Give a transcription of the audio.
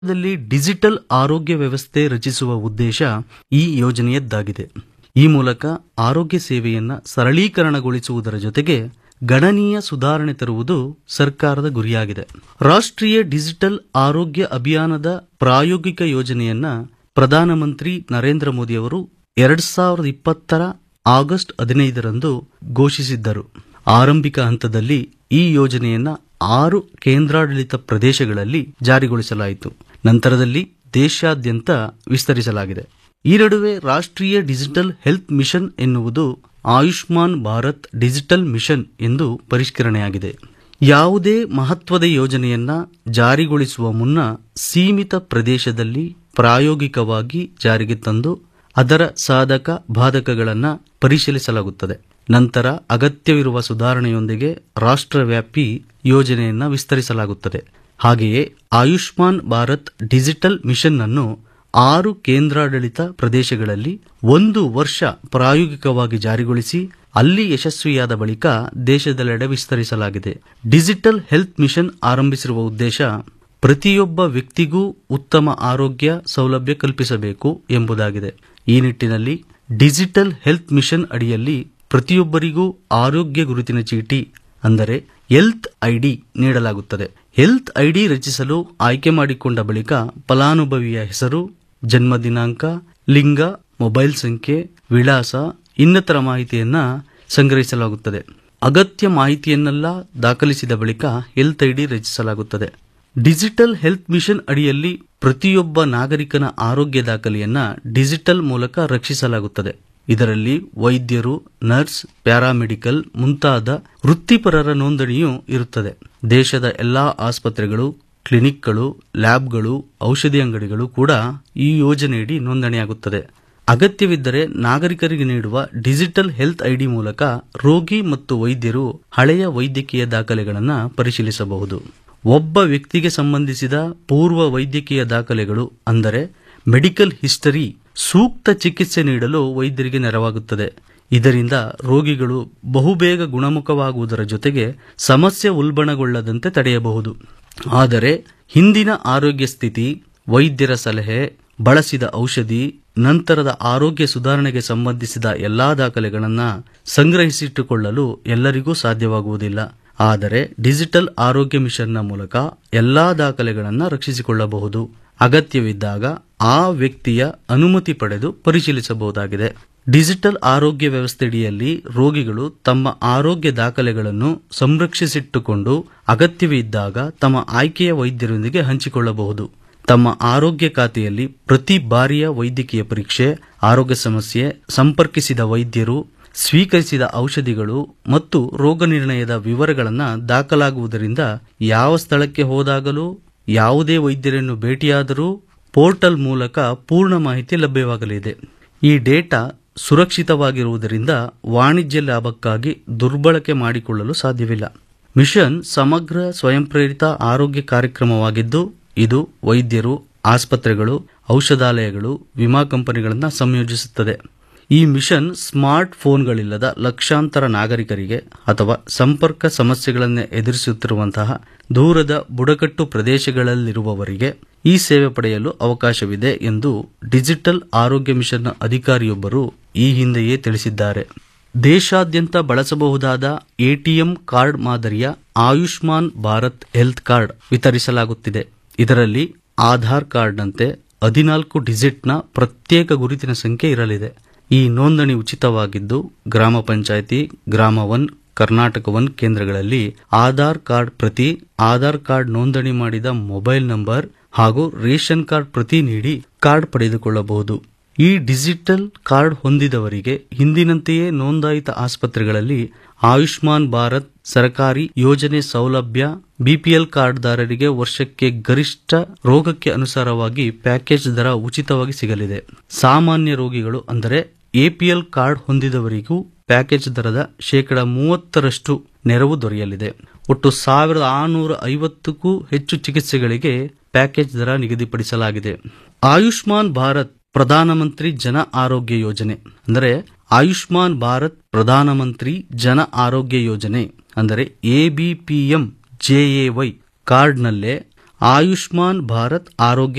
ದಲ್ಲಿ ಡಿಜಿಟಲ್ ಆರೋಗ್ಯ ವ್ಯವಸ್ಥೆ ರಚಿಸುವ ಉದ್ದೇಶ ಈ ಯೋಜನೆಯದ್ದಾಗಿದೆ ಈ ಮೂಲಕ ಆರೋಗ್ಯ ಸೇವೆಯನ್ನ ಸರಳೀಕರಣಗೊಳಿಸುವುದರ ಜೊತೆಗೆ ಗಣನೀಯ ಸುಧಾರಣೆ ತರುವುದು ಸರ್ಕಾರದ ಗುರಿಯಾಗಿದೆ ರಾಷ್ಟ್ರೀಯ ಡಿಜಿಟಲ್ ಆರೋಗ್ಯ ಅಭಿಯಾನದ ಪ್ರಾಯೋಗಿಕ ಯೋಜನೆಯನ್ನ ಪ್ರಧಾನಮಂತ್ರಿ ನರೇಂದ್ರ ಮೋದಿಯವರು ಎರಡ್ ಸಾವಿರದ ಇಪ್ಪತ್ತರ ಆಗಸ್ಟ್ ಹದಿನೈದರಂದು ಘೋಷಿಸಿದ್ದರು ಆರಂಭಿಕ ಹಂತದಲ್ಲಿ ಈ ಯೋಜನೆಯನ್ನ ಆರು ಕೇಂದ್ರಾಡಳಿತ ಪ್ರದೇಶಗಳಲ್ಲಿ ಜಾರಿಗೊಳಿಸಲಾಯಿತು ನಂತರದಲ್ಲಿ ದೇಶಾದ್ಯಂತ ವಿಸ್ತರಿಸಲಾಗಿದೆ ಈ ನಡುವೆ ರಾಷ್ಟ್ರೀಯ ಡಿಜಿಟಲ್ ಹೆಲ್ತ್ ಮಿಷನ್ ಎನ್ನುವುದು ಆಯುಷ್ಮಾನ್ ಭಾರತ್ ಡಿಜಿಟಲ್ ಮಿಷನ್ ಎಂದು ಪರಿಷ್ಕರಣೆಯಾಗಿದೆ ಯಾವುದೇ ಮಹತ್ವದ ಯೋಜನೆಯನ್ನ ಜಾರಿಗೊಳಿಸುವ ಮುನ್ನ ಸೀಮಿತ ಪ್ರದೇಶದಲ್ಲಿ ಪ್ರಾಯೋಗಿಕವಾಗಿ ಜಾರಿಗೆ ತಂದು ಅದರ ಸಾಧಕ ಬಾಧಕಗಳನ್ನು ಪರಿಶೀಲಿಸಲಾಗುತ್ತದೆ ನಂತರ ಅಗತ್ಯವಿರುವ ಸುಧಾರಣೆಯೊಂದಿಗೆ ರಾಷ್ಟ್ರವ್ಯಾಪಿ ಯೋಜನೆಯನ್ನ ವಿಸ್ತರಿಸಲಾಗುತ್ತದೆ ಹಾಗೆಯೇ ಆಯುಷ್ಮಾನ್ ಭಾರತ್ ಡಿಜಿಟಲ್ ಮಿಷನ್ ಅನ್ನು ಆರು ಕೇಂದ್ರಾಡಳಿತ ಪ್ರದೇಶಗಳಲ್ಲಿ ಒಂದು ವರ್ಷ ಪ್ರಾಯೋಗಿಕವಾಗಿ ಜಾರಿಗೊಳಿಸಿ ಅಲ್ಲಿ ಯಶಸ್ವಿಯಾದ ಬಳಿಕ ದೇಶದೆಲ್ಲೆಡೆ ವಿಸ್ತರಿಸಲಾಗಿದೆ ಡಿಜಿಟಲ್ ಹೆಲ್ತ್ ಮಿಷನ್ ಆರಂಭಿಸಿರುವ ಉದ್ದೇಶ ಪ್ರತಿಯೊಬ್ಬ ವ್ಯಕ್ತಿಗೂ ಉತ್ತಮ ಆರೋಗ್ಯ ಸೌಲಭ್ಯ ಕಲ್ಪಿಸಬೇಕು ಎಂಬುದಾಗಿದೆ ಈ ನಿಟ್ಟಿನಲ್ಲಿ ಡಿಜಿಟಲ್ ಹೆಲ್ತ್ ಮಿಷನ್ ಅಡಿಯಲ್ಲಿ ಪ್ರತಿಯೊಬ್ಬರಿಗೂ ಆರೋಗ್ಯ ಗುರುತಿನ ಚೀಟಿ ಅಂದರೆ ಹೆಲ್ತ್ ಐಡಿ ನೀಡಲಾಗುತ್ತದೆ ಹೆಲ್ತ್ ಐಡಿ ರಚಿಸಲು ಆಯ್ಕೆ ಮಾಡಿಕೊಂಡ ಬಳಿಕ ಫಲಾನುಭವಿಯ ಹೆಸರು ಜನ್ಮ ದಿನಾಂಕ ಲಿಂಗ ಮೊಬೈಲ್ ಸಂಖ್ಯೆ ವಿಳಾಸ ಇನ್ನಿತರ ಮಾಹಿತಿಯನ್ನ ಸಂಗ್ರಹಿಸಲಾಗುತ್ತದೆ ಅಗತ್ಯ ಮಾಹಿತಿಯನ್ನೆಲ್ಲ ದಾಖಲಿಸಿದ ಬಳಿಕ ಹೆಲ್ತ್ ಐಡಿ ರಚಿಸಲಾಗುತ್ತದೆ ಡಿಜಿಟಲ್ ಹೆಲ್ತ್ ಮಿಷನ್ ಅಡಿಯಲ್ಲಿ ಪ್ರತಿಯೊಬ್ಬ ನಾಗರಿಕನ ಆರೋಗ್ಯ ದಾಖಲೆಯನ್ನ ಡಿಜಿಟಲ್ ಮೂಲಕ ರಕ್ಷಿಸಲಾಗುತ್ತದೆ ಇದರಲ್ಲಿ ವೈದ್ಯರು ನರ್ಸ್ ಪ್ಯಾರಾಮೆಡಿಕಲ್ ಮುಂತಾದ ವೃತ್ತಿಪರರ ನೋಂದಣಿಯೂ ಇರುತ್ತದೆ ದೇಶದ ಎಲ್ಲಾ ಆಸ್ಪತ್ರೆಗಳು ಕ್ಲಿನಿಕ್ಗಳು ಲ್ಯಾಬ್ಗಳು ಔಷಧಿ ಅಂಗಡಿಗಳು ಕೂಡ ಈ ಯೋಜನೆಯಡಿ ನೋಂದಣಿಯಾಗುತ್ತದೆ ಅಗತ್ಯವಿದ್ದರೆ ನಾಗರಿಕರಿಗೆ ನೀಡುವ ಡಿಜಿಟಲ್ ಹೆಲ್ತ್ ಐಡಿ ಮೂಲಕ ರೋಗಿ ಮತ್ತು ವೈದ್ಯರು ಹಳೆಯ ವೈದ್ಯಕೀಯ ದಾಖಲೆಗಳನ್ನು ಪರಿಶೀಲಿಸಬಹುದು ಒಬ್ಬ ವ್ಯಕ್ತಿಗೆ ಸಂಬಂಧಿಸಿದ ಪೂರ್ವ ವೈದ್ಯಕೀಯ ದಾಖಲೆಗಳು ಅಂದರೆ ಮೆಡಿಕಲ್ ಹಿಸ್ಟರಿ ಸೂಕ್ತ ಚಿಕಿತ್ಸೆ ನೀಡಲು ವೈದ್ಯರಿಗೆ ನೆರವಾಗುತ್ತದೆ ಇದರಿಂದ ರೋಗಿಗಳು ಬಹುಬೇಗ ಗುಣಮುಖವಾಗುವುದರ ಜೊತೆಗೆ ಸಮಸ್ಯೆ ಉಲ್ಬಣಗೊಳ್ಳದಂತೆ ತಡೆಯಬಹುದು ಆದರೆ ಹಿಂದಿನ ಆರೋಗ್ಯ ಸ್ಥಿತಿ ವೈದ್ಯರ ಸಲಹೆ ಬಳಸಿದ ಔಷಧಿ ನಂತರದ ಆರೋಗ್ಯ ಸುಧಾರಣೆಗೆ ಸಂಬಂಧಿಸಿದ ಎಲ್ಲಾ ದಾಖಲೆಗಳನ್ನು ಸಂಗ್ರಹಿಸಿಟ್ಟುಕೊಳ್ಳಲು ಎಲ್ಲರಿಗೂ ಸಾಧ್ಯವಾಗುವುದಿಲ್ಲ ಆದರೆ ಡಿಜಿಟಲ್ ಆರೋಗ್ಯ ಮಿಷನ್ನ ಮೂಲಕ ಎಲ್ಲಾ ದಾಖಲೆಗಳನ್ನು ರಕ್ಷಿಸಿಕೊಳ್ಳಬಹುದು ಅಗತ್ಯವಿದ್ದಾಗ ಆ ವ್ಯಕ್ತಿಯ ಅನುಮತಿ ಪಡೆದು ಪರಿಶೀಲಿಸಬಹುದಾಗಿದೆ ಡಿಜಿಟಲ್ ಆರೋಗ್ಯ ವ್ಯವಸ್ಥೆಯಡಿಯಲ್ಲಿ ರೋಗಿಗಳು ತಮ್ಮ ಆರೋಗ್ಯ ದಾಖಲೆಗಳನ್ನು ಸಂರಕ್ಷಿಸಿಟ್ಟುಕೊಂಡು ಅಗತ್ಯವಿದ್ದಾಗ ತಮ್ಮ ಆಯ್ಕೆಯ ವೈದ್ಯರೊಂದಿಗೆ ಹಂಚಿಕೊಳ್ಳಬಹುದು ತಮ್ಮ ಆರೋಗ್ಯ ಖಾತೆಯಲ್ಲಿ ಪ್ರತಿ ಬಾರಿಯ ವೈದ್ಯಕೀಯ ಪರೀಕ್ಷೆ ಆರೋಗ್ಯ ಸಮಸ್ಯೆ ಸಂಪರ್ಕಿಸಿದ ವೈದ್ಯರು ಸ್ವೀಕರಿಸಿದ ಔಷಧಿಗಳು ಮತ್ತು ರೋಗ ನಿರ್ಣಯದ ವಿವರಗಳನ್ನು ದಾಖಲಾಗುವುದರಿಂದ ಯಾವ ಸ್ಥಳಕ್ಕೆ ಹೋದಾಗಲೂ ಯಾವುದೇ ವೈದ್ಯರನ್ನು ಭೇಟಿಯಾದರೂ ಪೋರ್ಟಲ್ ಮೂಲಕ ಪೂರ್ಣ ಮಾಹಿತಿ ಲಭ್ಯವಾಗಲಿದೆ ಈ ಡೇಟಾ ಸುರಕ್ಷಿತವಾಗಿರುವುದರಿಂದ ವಾಣಿಜ್ಯ ಲಾಭಕ್ಕಾಗಿ ದುರ್ಬಳಕೆ ಮಾಡಿಕೊಳ್ಳಲು ಸಾಧ್ಯವಿಲ್ಲ ಮಿಷನ್ ಸಮಗ್ರ ಸ್ವಯಂ ಪ್ರೇರಿತ ಆರೋಗ್ಯ ಕಾರ್ಯಕ್ರಮವಾಗಿದ್ದು ಇದು ವೈದ್ಯರು ಆಸ್ಪತ್ರೆಗಳು ಔಷಧಾಲಯಗಳು ವಿಮಾ ಕಂಪನಿಗಳನ್ನು ಸಂಯೋಜಿಸುತ್ತದೆ ಈ ಮಿಷನ್ ಸ್ಮಾರ್ಟ್ ಫೋನ್ಗಳಿಲ್ಲದ ಲಕ್ಷಾಂತರ ನಾಗರಿಕರಿಗೆ ಅಥವಾ ಸಂಪರ್ಕ ಸಮಸ್ಯೆಗಳನ್ನು ಎದುರಿಸುತ್ತಿರುವಂತಹ ದೂರದ ಬುಡಕಟ್ಟು ಪ್ರದೇಶಗಳಲ್ಲಿರುವವರಿಗೆ ಈ ಸೇವೆ ಪಡೆಯಲು ಅವಕಾಶವಿದೆ ಎಂದು ಡಿಜಿಟಲ್ ಆರೋಗ್ಯ ಮಿಷನ್ನ ಅಧಿಕಾರಿಯೊಬ್ಬರು ಈ ಹಿಂದೆಯೇ ತಿಳಿಸಿದ್ದಾರೆ ದೇಶಾದ್ಯಂತ ಬಳಸಬಹುದಾದ ಎಟಿಎಂ ಕಾರ್ಡ್ ಮಾದರಿಯ ಆಯುಷ್ಮಾನ್ ಭಾರತ್ ಹೆಲ್ತ್ ಕಾರ್ಡ್ ವಿತರಿಸಲಾಗುತ್ತಿದೆ ಇದರಲ್ಲಿ ಆಧಾರ್ ಕಾರ್ಡ್ನಂತೆ ಹದಿನಾಲ್ಕು ಡಿಜಿಟ್ನ ಪ್ರತ್ಯೇಕ ಗುರುತಿನ ಸಂಖ್ಯೆ ಇರಲಿದೆ ಈ ನೋಂದಣಿ ಉಚಿತವಾಗಿದ್ದು ಗ್ರಾಮ ಪಂಚಾಯಿತಿ ಗ್ರಾಮ ಒನ್ ಕರ್ನಾಟಕ ಒನ್ ಕೇಂದ್ರಗಳಲ್ಲಿ ಆಧಾರ್ ಕಾರ್ಡ್ ಪ್ರತಿ ಆಧಾರ್ ಕಾರ್ಡ್ ನೋಂದಣಿ ಮಾಡಿದ ಮೊಬೈಲ್ ನಂಬರ್ ಹಾಗೂ ರೇಷನ್ ಕಾರ್ಡ್ ಪ್ರತಿ ನೀಡಿ ಕಾರ್ಡ್ ಪಡೆದುಕೊಳ್ಳಬಹುದು ಈ ಡಿಜಿಟಲ್ ಕಾರ್ಡ್ ಹೊಂದಿದವರಿಗೆ ಹಿಂದಿನಂತೆಯೇ ನೋಂದಾಯಿತ ಆಸ್ಪತ್ರೆಗಳಲ್ಲಿ ಆಯುಷ್ಮಾನ್ ಭಾರತ್ ಸರ್ಕಾರಿ ಯೋಜನೆ ಸೌಲಭ್ಯ ಬಿಪಿಎಲ್ ಕಾರ್ಡ್ದಾರರಿಗೆ ವರ್ಷಕ್ಕೆ ಗರಿಷ್ಠ ರೋಗಕ್ಕೆ ಅನುಸಾರವಾಗಿ ಪ್ಯಾಕೇಜ್ ದರ ಉಚಿತವಾಗಿ ಸಿಗಲಿದೆ ಸಾಮಾನ್ಯ ರೋಗಿಗಳು ಅಂದರೆ ಎಪಿಎಲ್ ಕಾರ್ಡ್ ಹೊಂದಿದವರಿಗೂ ಪ್ಯಾಕೇಜ್ ದರದ ಶೇಕಡ ಮೂವತ್ತರಷ್ಟು ನೆರವು ದೊರೆಯಲಿದೆ ಒಟ್ಟು ಸಾವಿರದ ಆರುನೂರ ಐವತ್ತಕ್ಕೂ ಹೆಚ್ಚು ಚಿಕಿತ್ಸೆಗಳಿಗೆ ಪ್ಯಾಕೇಜ್ ದರ ನಿಗದಿಪಡಿಸಲಾಗಿದೆ ಆಯುಷ್ಮಾನ್ ಭಾರತ್ ಪ್ರಧಾನಮಂತ್ರಿ ಜನ ಆರೋಗ್ಯ ಯೋಜನೆ ಅಂದರೆ ಆಯುಷ್ಮಾನ್ ಭಾರತ್ ಪ್ರಧಾನಮಂತ್ರಿ ಜನ ಆರೋಗ್ಯ ಯೋಜನೆ ಅಂದರೆ ಎಬಿಪಿಎಂ ಜೆಎವೈ ಕಾರ್ಡ್ನಲ್ಲೇ ಆಯುಷ್ಮಾನ್ ಭಾರತ್ ಆರೋಗ್ಯ